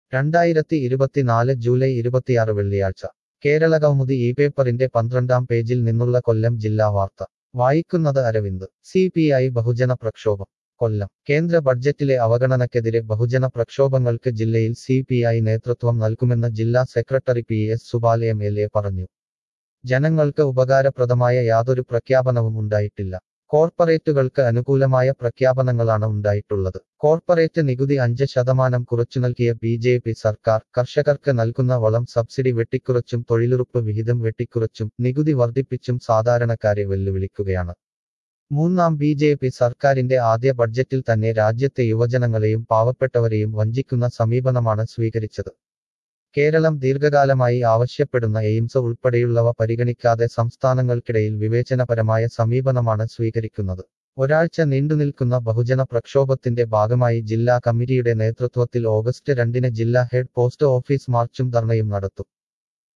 രണ്ടായിരത്തി ഇരുപത്തിനാല് ജൂലൈ ഇരുപത്തിയാറ് വെള്ളിയാഴ്ച കേരള കൗമുദി ഈ പേപ്പറിന്റെ പന്ത്രണ്ടാം പേജിൽ നിന്നുള്ള കൊല്ലം ജില്ലാ വാർത്ത വായിക്കുന്നത് അരവിന്ദ് സി പി ഐ ബഹുജന പ്രക്ഷോഭം കൊല്ലം കേന്ദ്ര ബഡ്ജറ്റിലെ അവഗണനയ്ക്കെതിരെ ബഹുജന പ്രക്ഷോഭങ്ങൾക്ക് ജില്ലയിൽ സി പി ഐ നേതൃത്വം നൽകുമെന്ന് ജില്ലാ secretary P S Supal M L A പറഞ്ഞു ജനങ്ങൾക്ക് ഉപകാരപ്രദമായ യാതൊരു പ്രഖ്യാപനവും ഉണ്ടായിട്ടില്ല കോർപ്പറേറ്റുകൾക്ക് അനുകൂലമായ പ്രഖ്യാപനങ്ങളാണ് ഉണ്ടായിട്ടുള്ളത് കോർപ്പറേറ്റ് നികുതി അഞ്ച് ശതമാനം കുറച്ചു നൽകിയ ബി ജെ പി സർക്കാർ കർഷകർക്ക് നൽകുന്ന വളം സബ്സിഡി വെട്ടിക്കുറച്ചും തൊഴിലുറപ്പ് വിഹിതം വെട്ടിക്കുറച്ചും നികുതി വർദ്ധിപ്പിച്ചും സാധാരണക്കാരെ വെല്ലുവിളിക്കുകയാണ് മൂന്നാം ബി ജെ പി സർക്കാരിന്റെ ആദ്യ ബഡ്ജറ്റിൽ തന്നെ രാജ്യത്തെ യുവജനങ്ങളെയും പാവപ്പെട്ടവരെയും വഞ്ചിക്കുന്ന സമീപനമാണ് സ്വീകരിച്ചത് കേരളം ദീർഘകാലമായി ആവശ്യപ്പെടുന്ന എയിംസ് ഉൾപ്പെടെയുള്ളവ പരിഗണിക്കാതെ സംസ്ഥാനങ്ങൾക്കിടയിൽ വിവേചനപരമായ സമീപനമാണ് സ്വീകരിക്കുന്നത് ഒരാഴ്ച നീണ്ടുനിൽക്കുന്ന ബഹുജന പ്രക്ഷോഭത്തിന്റെ ഭാഗമായി ജില്ലാ കമ്മിറ്റിയുടെ നേതൃത്വത്തിൽ ഓഗസ്റ്റ് രണ്ടിന് ജില്ലാ ഹെഡ് പോസ്റ്റ് ഓഫീസ് മാർച്ചും ധർണയും നടത്തും